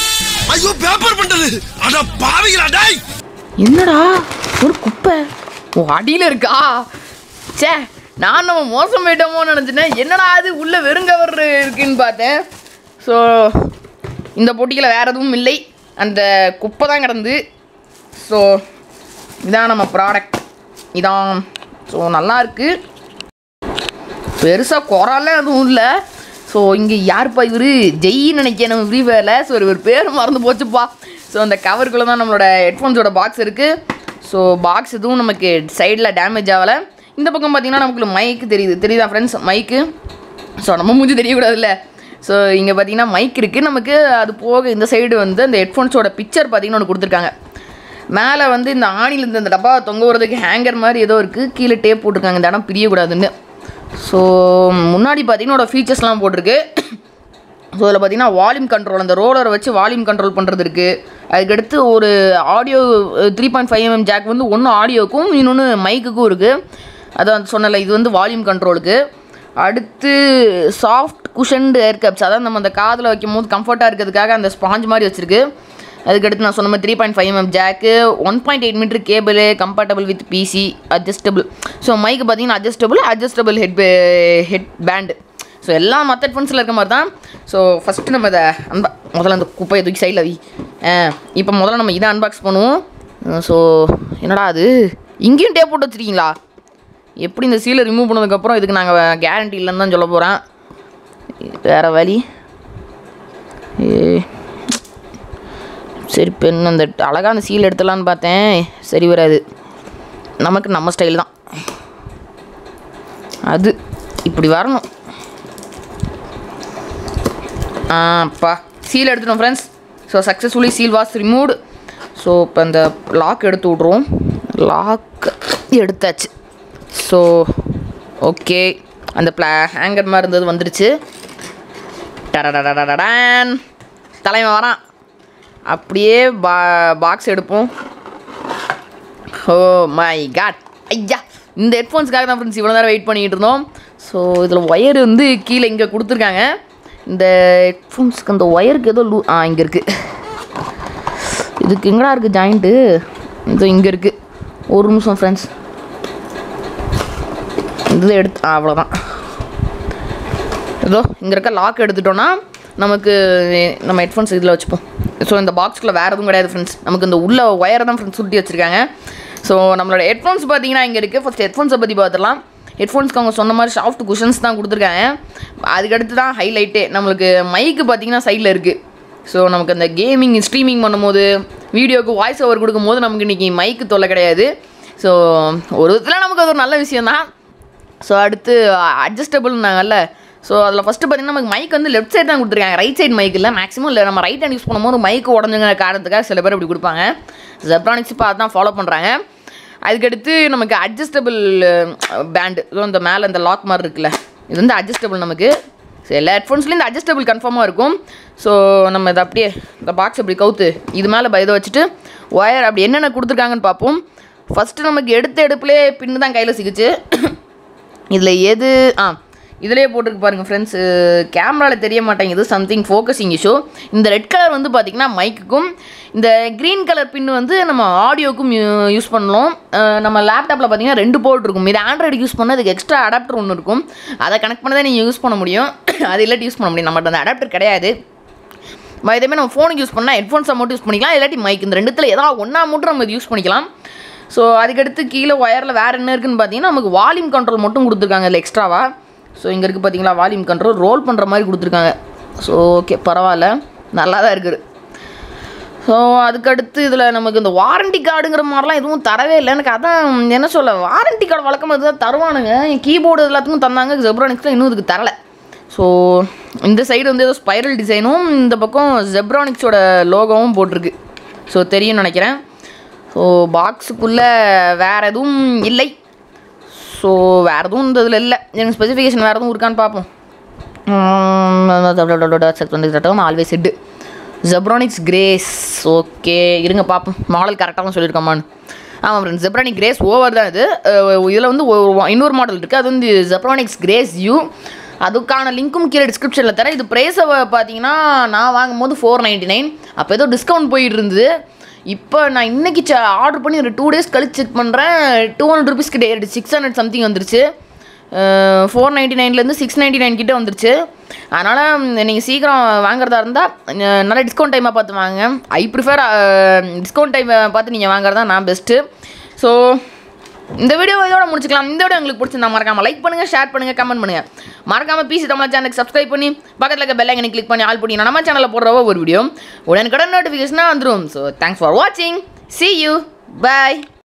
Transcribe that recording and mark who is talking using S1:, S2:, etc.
S1: ஐயோ பேப்பர் பண்டது அட பாவிகளா டேய்
S2: என்னடா ஒரு குப்பை ஓ அடியில் இருக்கா ச்சே நான் நம்ம மோசம் போயிட்டோமோன்னு நினச்சிட்டேன் என்னடா அது உள்ளே வெறுங்கவர் இருக்குன்னு பார்த்தேன் ஸோ இந்த போட்டியில் வேறு எதுவும் இல்லை அந்த குப்பை தான் கிடந்து ஸோ இதான் நம்ம ப்ராடக்ட் இதான் ஸோ நல்லா இருக்கு பெருசாக குறாலாம் எதுவும் இல்லை ஸோ இங்கே யாருப்பா இவர் ஜெயின்னு நினைக்கிறேன் நம்ம ஃப்ரீ ஃபயரில் ஸோ இவர் பேர் மறந்து போச்சுப்பா ஸோ அந்த கவருக்குள்ளே தான் நம்மளோட ஹெட்ஃபோன்ஸோட பாக்ஸ் இருக்குது ஸோ பாக்ஸ் எதுவும் நமக்கு சைடில் டேமேஜ் ஆகலை இந்த பக்கம் பார்த்தீங்கன்னா நமக்கு மைக்கு தெரியுது தெரியுதா ஃப்ரெண்ட்ஸ் மைக்கு ஸோ நம்ம மூஞ்சி தெரியக்கூடாதுல்ல ஸோ இங்கே பார்த்தீங்கன்னா மைக் இருக்குது நமக்கு அது போக இந்த சைடு வந்து அந்த ஹெட்ஃபோன்ஸோட பிக்சர் பார்த்தீங்கன்னா ஒன்று கொடுத்துருக்காங்க மேலே வந்து இந்த ஆணிலேருந்து இந்த டப்பா தொங்க விடுறதுக்கு ஹேங்கர் மாதிரி ஏதோ இருக்குது கீழே டேப் போட்டிருக்காங்க இந்த இடம் பிரியக்கூடாதுன்னு ஸோ முன்னாடி பார்த்தீங்கன்னா ஃபீச்சர்ஸ்லாம் போட்டிருக்கு ஸோ அதில் பார்த்தீங்கன்னா வால்யூம் கண்ட்ரோல் அந்த ரோலரை வச்சு வால்யூம் கண்ட்ரோல் பண்ணுறது இருக்குது அதுக்கடுத்து ஒரு audio three point five mm jack வந்து ஒன்று ஆடியோக்கும் இன்னொன்று மைக்குக்கும் இருக்குது அதான் சொன்னல இது வந்து வால்யூம் கண்ட்ரோலுக்கு அடுத்து சாஃப்ட் குஷன்டு ஏர் கப்ஸ் அதான் நம்ம அந்த காதில் வைக்கும் போது கம்ஃபர்ட்டாக இருக்கிறதுக்காக அந்த ஸ்பாஞ்ச் மாதிரி வச்சுருக்கு அதுக்கடுத்து நான் சொன்ன மாதிரி three point five mm jack one point eight metre cable compatible with PC adjustable so மைக்கு பார்த்தீங்கன்னா adjustable adjustable head head band so எல்லாம் மற்ற ஹெட்ஃபோன்ஸில் இருக்க மாதிரி தான் ஸோ ஃபஸ்ட்டு நம்ம இதை அன்பா முதல்ல அந்த குப்பையை தூக்கி சைடில் வை இப்போ முதல்ல நம்ம இதை அன்பாக்ஸ் பண்ணுவோம் ஸோ என்னடா அது இங்கேயும் டேப் போட்டு வச்சுருக்கீங்களா எப்படி இந்த சீலை ரிமூவ் பண்ணதுக்கப்புறம் இதுக்கு நாங்கள் கேரண்டி இல்லைன்னு தான் சொல்ல போகிறேன் வேறு வழி ஏ சரி இப்போ இன்னும் அந்த அழகாக அந்த சீல் எடுத்துடலான்னு பார்த்தேன் சரி வராது நமக்கு நம்ம ஸ்டைல் தான் அது இப்படி வரணும் ஆ அப்பா சீல் எடுத்துட்டோம் friends so successfully seal was removed so இப்போ இந்த லாக் எடுத்து விட்ருவோம் லாக் எடுத்தாச்சு ஸோ ஓகே அந்த ப்ளா ஹேங்கர் மாதிரி இருந்தது வந்துருச்சு டடடடடடான் தலைவன் வரான் அப்படியே பா பாக்ஸ் எடுப்போம் ஓ மை காட் ஐயா இந்த ஹெட்ஃபோன்ஸ்க்காக தான் ஃப்ரெண்ட்ஸ் இவ்வளோ நேரம் வெயிட் பண்ணிக்கிட்டு இருந்தோம் ஸோ இதில் ஒயர் வந்து கீழே இங்கே கொடுத்துருக்காங்க இந்த ஹெட்ஃபோன்ஸ்க்கு அந்த ஒயருக்கு ஏதோ லூ ஆ இங்கே இருக்குது இதுக்கு எங்கடா இருக்குது ஜாயிண்ட்டு இது இங்கே இருக்குது ஒரு நிமிஷம் ஃப்ரெண்ட்ஸ் இது எடுத்து ஆ, அவ்வளோதான் ஏதோ இங்கே இருக்க லாக் எடுத்துட்டோன்னா நமக்கு நம்ம ஹெட்ஃபோன்ஸ் இதில் வச்சுப்போம் ஸோ இந்த பாக்ஸ்க்குள்ளே வேறு எதுவும் கிடையாது ஃப்ரெண்ட்ஸ் நமக்கு இந்த உள்ள ஒயரை தான் ஃப்ரெண்ட்ஸ் சுட்டி வச்சுருக்காங்க ஸோ நம்மளோட ஹெட்ஃபோன்ஸ் பார்த்தீங்கன்னா இங்கே இருக்குது ஃபஸ்ட் ஹெட்ஃபோன்ஸை பற்றி பார்த்துடலாம் ஹெட்ஃபோன்ஸ்க்கு அவங்க சொன்ன மாதிரி சாஃப்ட் குஷன்ஸ் தான் கொடுத்துருக்காங்க அதுக்கடுத்து தான் ஹைலைட்டே நம்மளுக்கு மைக்கு பார்த்தீங்கன்னா சைடில் இருக்குது ஸோ நமக்கு அந்த கேமிங் ஸ்ட்ரீமிங் பண்ணும்போது வீடியோக்கு வாய்ஸ் ஓவர் கொடுக்கும்போது நமக்கு இன்றைக்கி மைக்கு தொல்லை கிடையாது ஸோ ஒரு விதத்தில் நமக்கு அது ஒரு நல்ல விஷயம் தான் ஸோ அடுத்து அட்ஜஸ்டபிள்னாங்கல்ல ஸோ அதில் ஃபஸ்ட்டு பார்த்தீங்கன்னா நமக்கு மைக் வந்து லெஃப்ட் சைடு தான் கொடுத்துருக்காங்க ரைட் சைடு மைக் இல்லை மேக்ஸிமம் இல்லை நம்ம ரைட் ஹேண்ட் யூஸ் பண்ணும்போது மைக் உடஞ்சுங்கிற காரணத்துக்காக சில பேர் இப்படி கொடுப்பாங்க ஜெப்ரானிக்ஸ் இப்போ அதான் ஃபாலோ பண்ணுறாங்க அதுக்கடுத்து நமக்கு அட்ஜஸ்டபிள் பேண்டு ஸோ இந்த மேலே இந்த லாக் மாதிரி இருக்குல்ல இது வந்து அட்ஜஸ்டபிள் நமக்கு ஸோ எல்லா ஹெட்ஃபோன்ஸ்லேயும் இந்த அட்ஜஸ்டபிள் கன்ஃபார்மாக இருக்கும் ஸோ நம்ம இதை அப்படியே இந்த பாக்ஸ் அப்படி கவுத்து இது மேலே இதை வச்சுட்டு ஒயர் அப்படி என்னென்ன கொடுத்துருக்காங்கன்னு பார்ப்போம் ஃபஸ்ட்டு நமக்கு எடுத்த எடுப்புலேயே பின்னு தான் கையில் சிக்கிச்சு இதில் எது ஆ இதிலே போட்டிருக்கு பாருங்கள் ஃப்ரெண்ட்ஸ் கேமராவில் தெரிய மாட்டேங்குது சம்திங் ஃபோக்கஸிங் இஷ்யூ இந்த ரெட் கலர் வந்து பார்த்திங்கன்னா மைக்குக்கும் இந்த க்ரீன் கலர் பின் வந்து நம்ம ஆடியோக்கும் யூஸ் பண்ணலாம் அஹ் நம்ம லேப்டாப்பில் பார்த்தீங்கன்னா ரெண்டு போர்ட் இருக்கும் இது ஆண்ட்ராய்டு யூஸ் பண்ணால் அதுக்கு எக்ஸ்ட்ரா அடாப்டர் ஒன்று இருக்கும் அதை கனெக்ட் பண்ணி தான் நீங்கள் யூஸ் பண்ண முடியும் அது இல்லாட்டி யூஸ் பண்ண முடியும் நம்மகிட்ட அந்த அடாப்டர் கிடையாது இதேமாதிரி நம்ம ஃபோனுக்கு யூஸ் பண்ணால் ஹெட்ஃபோன்ஸை மட்டும் யூஸ் பண்ணிக்கலாம் இல்லாட்டி மைக் இந்த ரெண்டுத்தில் ஏதாவது ஒன்றா மட்டும் நம்ம யூஸ் பண்ணிக்கலாம் ஸோ அதுக்கடுத்து கீழே ஒயரில் வேறு என்ன இருக்குன்னு பார்த்தீங்கன்னா நமக்கு வால்யூம் கண்ட்ரோல் மட்டும் கொடுத்துருக்காங்க இதில் எக்ஸ்ட்ராவாக ஸோ இங்கே இருக்குது பார்த்தீங்களா வால்யூம் கண்ட்ரோல் ரோல் பண்ணுற மாதிரி கொடுத்துருக்காங்க ஸோ ஓகே பரவாயில்ல நல்லா தான் இருக்குது ஸோ அதுக்கடுத்து இதில் நமக்கு இந்த வாரண்டி கார்டுங்கிற மாதிரிலாம் எதுவும் தரவே இல்லை எனக்கு அதான் என்ன சொல்ல வாரண்டி கார்டு வழக்கமாக இதுதான் தருவானுங்க என் கீபோர்டு எல்லாத்துக்கும் தந்தாங்க ஜெப்ரானிக்ஸில் இன்னும் இதுக்கு தரலை ஸோ இந்த சைடு வந்து ஏதோ ஸ்பைரல் டிசைனும் இந்த பக்கம் ஜெப்ரானிக்ஸோட லோகோவும் போட்டிருக்கு ஸோ தெரியும்னு நினைக்கிறேன் ஸோ பாக்ஸுக்குள்ளே வேறு எதுவும் இல்லை ஸோ வேறு எதுவும் இந்த இதில் இல்லை எனக்கு ஸ்பெசிஃபிகேஷன் வேறு எதுவும் இருக்கான்னு பார்ப்போம் always head Zebronics Grace okay இருங்க பார்ப்போம் மாடல் கரெக்டாக தான் சொல்லியிருக்கோமான்னு ஆமாம் ஃப்ரெண்ட்ஸ் ஜெப்ரானிக் கிரேஸ் ஓவர் தான் இது இதில் வந்து ஒரு- இன்னொரு மாடல் இருக்குது அது வந்து ஜெப்ரானிக்ஸ் கிரேஸ் யூ அதுக்கான லிங்க்கும் கீழே டிஸ்கிரிப்ஷனில் தரேன் இது ப்ரைஸை பார்த்தீங்கன்னா நான் வாங்கும்போது ஃபோர் நைன்ட்டி நைன் அப்போ ஏதோ டிஸ்கவுண்ட் போயிட்டு இருந்தது இப்போ நான் இன்னைக்கு ஆர்டர் பண்ணி ஒரு டூ டேஸ் கழிச்சு செக் பண்ணுறேன் டூ ஹண்ட்ரட் ருபீஸ் கிட்டே ஏறிடுச்சு சிக்ஸ் ஹண்ட்ரட் சம்திங் வந்துருச்சு ஃபோர் நைன்ட்டி நைன்லேருந்து சிக்ஸ் நைன்ட்டி நைன் கிட்டே வந்துருச்சு அதனால் நீங்கள் சீக்கிரம் வாங்குறதா இருந்தால் நல்ல டிஸ்கவுண்ட் டைமாக பார்த்து வாங்க ஐ ப்ரிஃபர் டிஸ்கவுண்ட் டைமை பார்த்து நீங்கள் வாங்குறதா நான் பெஸ்ட்டு ஸோ இந்த வீடியோ இதோட முடிச்சுக்கலாம் இந்த வீடியோ உங்களுக்கு பிடிச்சிருந்தா மறக்காம லைக் பண்ணுங்க ஷேர் பண்ணுங்க கமெண்ட் பண்ணுங்க மறக்காம பிசி தமிழ் சேனலுக்கு சப்ஸ்கிரைப் பண்ணி பக்கத்தில் இருக்க பெல் ஐக்கனை கிளிக் பண்ணி ஆல் பண்ணி நம்ம சேனலில் போடுற ஒரு வீடியோ உடனுக்குடன் நோட்டிஃபிகேஷனாக வந்துடும் ஸோ தேங்க்ஸ் ஃபார் வாட்சிங் see you bye